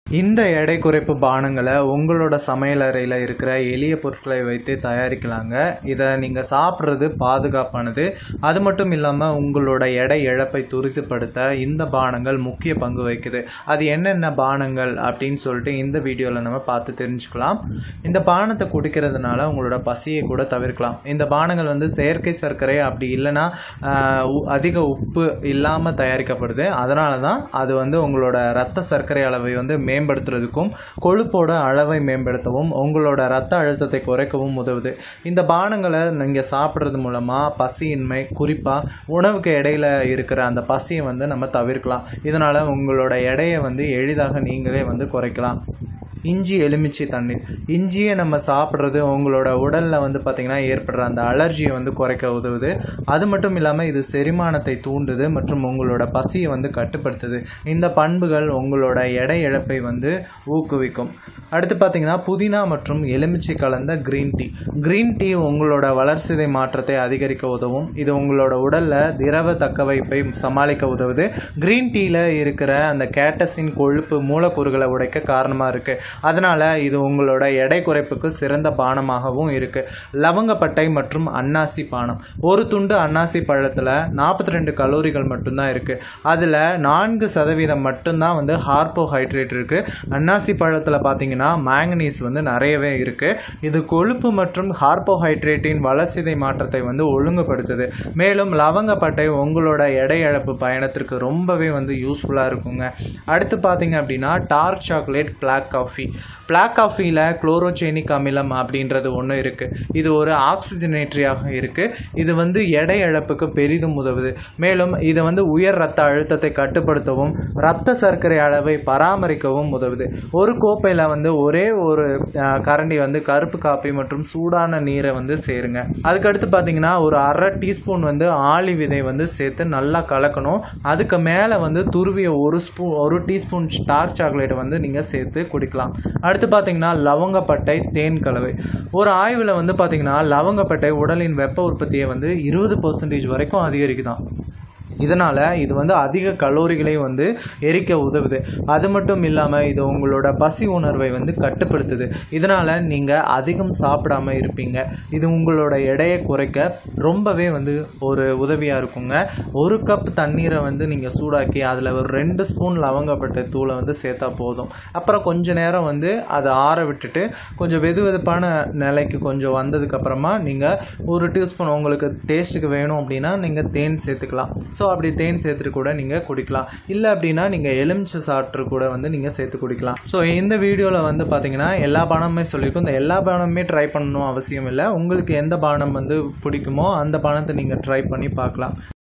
இந்த எடை குறைப்பு பானங்களை உங்களோட சமையலறையில் இருக்கிற எளிய பொருட்களை வைத்து தயாரிக்கலாங்க இதை நீங்கள் சாப்பிட்றது பாதுகாப்பானது அது மட்டும் இல்லாமல் உங்களோட எடை இழப்பை துரிதப்படுத்த இந்த பானங்கள் முக்கிய பங்கு வகிக்குது அது என்னென்ன பானங்கள் அப்படின்னு சொல்லிட்டு இந்த வீடியோவில் நம்ம பார்த்து தெரிஞ்சுக்கலாம் இந்த பானத்தை குடிக்கிறதுனால உங்களோட பசியை கூட தவிர்க்கலாம் இந்த பானங்கள் வந்து செயற்கை சர்க்கரை அப்படி இல்லைன்னா ஆஹ், உ- அதிக உப்பு இல்லாமல் தயாரிக்கப்படுது அதனால தான் அது வந்து உங்களோட ரத்த சர்க்கரை அளவை வந்து மேம்படுத்துறதுக்கும் கொழுப்போட அளவை மேம்படுத்தவும் உங்களோட ரத்த அழுத்தத்தை குறைக்கவும் உதவுது இந்த பானங்களை நீங்கள் சாப்பிட்றது மூலமாக பசியின்மை குறிப்பாக உணவுக்கு இடையில இருக்கிற அந்த பசியை வந்து நம்ம தவிர்க்கலாம் இதனால் உங்களோட எடையை வந்து எளிதாக நீங்களே வந்து குறைக்கலாம் இஞ்சி எலுமிச்சை தண்ணீர் இஞ்சியை நம்ம சாப்பிட்றது உங்களோட உடலில் வந்து பார்த்திங்கன்னா ஏற்படுற அந்த அலர்ஜியை வந்து குறைக்க உதவுது அது மட்டும் இல்லாமல் இது செரிமானத்தை தூண்டுது மற்றும் உங்களோட பசியை வந்து கட்டுப்படுத்துது இந்த பண்புகள் உங்களோட எடை இழப்பை வந்து ஊக்குவிக்கும் அடுத்து பார்த்தீங்கன்னா புதினா மற்றும் எலுமிச்சை கலந்த க்ரீன் டீ க்ரீன் டீ உங்களோட வளர்சிதை மாற்றத்தை அதிகரிக்க உதவும் இது உங்களோட உடலில் திரவ தக்கவைப்பை சமாளிக்க உதவுது க்ரீன் டீயில் இருக்கிற அந்த கேட்டசின் கொழுப்பு மூலக்கூறுகளை உடைக்க காரணமாக இருக்குது அதனால் இது உங்களோட எடை குறைப்புக்கு சிறந்த பானமாகவும் இருக்குது லவங்கப்பட்டை மற்றும் அன்னாசி பானம் ஒரு துண்டு அன்னாசி பழத்தில் நாற்பத்தி ரெண்டு கலோரிகள் மட்டும்தான் இருக்குது அதில் நான்கு சதவீதம் மட்டும்தான் வந்து கார்போஹைட்ரேட் இருக்குது அன்னாசி பழத்தில் பார்த்தீங்கன்னா மேங்கனீஸ் வந்து நிறையவே இருக்குது இது கொழுப்பு மற்றும் கார்போஹைட்ரேட்டின் வளர்சிதை மாற்றத்தை வந்து ஒழுங்குபடுத்துது மேலும் லவங்கப்பட்டை உங்களோட எடை இழப்பு பயணத்திற்கு ரொம்பவே வந்து யூஸ்ஃபுல்லாக இருக்குங்க அடுத்து பார்த்தீங்க அப்படின்னா dark chocolate black coffee black காஃபியில் குளோரோஜெனிக் அமிலம் அப்படின்றது ஒன்று இருக்குது இது ஒரு ஆக்சிஜனேட்டரியாக இருக்குது இது வந்து எடை இழப்புக்கு பெரிதும் உதவுது மேலும் இது வந்து உயர் ரத்த அழுத்தத்தை கட்டுப்படுத்தவும் ரத்த சர்க்கரை அளவை பராமரிக்கவும் உதவுது ஒரு கோப்பையில் வந்து ஒரே ஒரு அஹ், கரண்டி வந்து கருப்பு காப்பி மற்றும் சூடான நீரை வந்து சேருங்க அதுக்கடுத்து பார்த்தீங்கன்னா ஒரு அரை டீஸ்பூன் வந்து ஆளி விதை வந்து சேர்த்து நல்லா கலக்கணும் அதுக்கு மேலே வந்து துருவிய ஒரு ஸ்பூன் ஒரு டீஸ்பூன் டார்க் சாக்லேட் வந்து நீங்கள் சேர்த்து குடிக்கலாம் அடுத்து பார்த்தீங்கன்னா லவங்கப்பட்டை தேன் கலவை ஒரு ஆய்வில் வந்து பார்த்தீங்கன்னா லவங்கப்பட்டை உடலின் வெப்ப உற்பத்தியை வந்து இருபது பர்சன்டேஜ் வரைக்கும் அதிகரிக்குதாம் இதனால் இது வந்து அதிக கலோரிகளை வந்து எரிக்க உதவுது அது மட்டும் இல்லாமல் இது உங்களோட பசி உணர்வை வந்து கட்டுப்படுத்துது இதனால் நீங்கள் அதிகம் சாப்பிடாம இருப்பீங்க இது உங்களோட எடையை குறைக்க ரொம்பவே வந்து ஒரு உதவியாக இருக்குங்க ஒரு கப் தண்ணீரை வந்து நீங்கள் சூடாக்கி அதில் ஒரு ரெண்டு ஸ்பூன் லவங்கப்பட்ட தூளை வந்து சேர்த்தா போதும் அப்புறம் கொஞ்ச நேரம் வந்து அதை ஆற விட்டுட்டு கொஞ்சம் வெது வெதுப்பான நிலைக்கு கொஞ்சம் வந்ததுக்கப்புறமா நீங்கள் ஒரு டீஸ்பூன் உங்களுக்கு டேஸ்ட்டுக்கு வேணும் அப்படின்னா நீங்கள் தேன் சேர்த்துக்கலாம் ஸோ அப்படி தேன் சேர்த்துட்டு கூட நீங்கள் குடிக்கலாம் இல்லை அப்படின்னா நீங்கள் எலுமிச்சை சாற்று கூட வந்து நீங்கள் சேர்த்து குடிக்கலாம் ஸோ இந்த வீடியோவில் வந்து பார்த்தீங்கன்னா எல்லா பானமுமே சொல்லியிருக்கோம் இந்த எல்லா பானமுமே ட்ரை பண்ணணும் அவசியம் இல்லை உங்களுக்கு எந்த பானம் வந்து பிடிக்குமோ அந்த பானத்தை நீங்கள் ட்ரை பண்ணி பார்க்கலாம்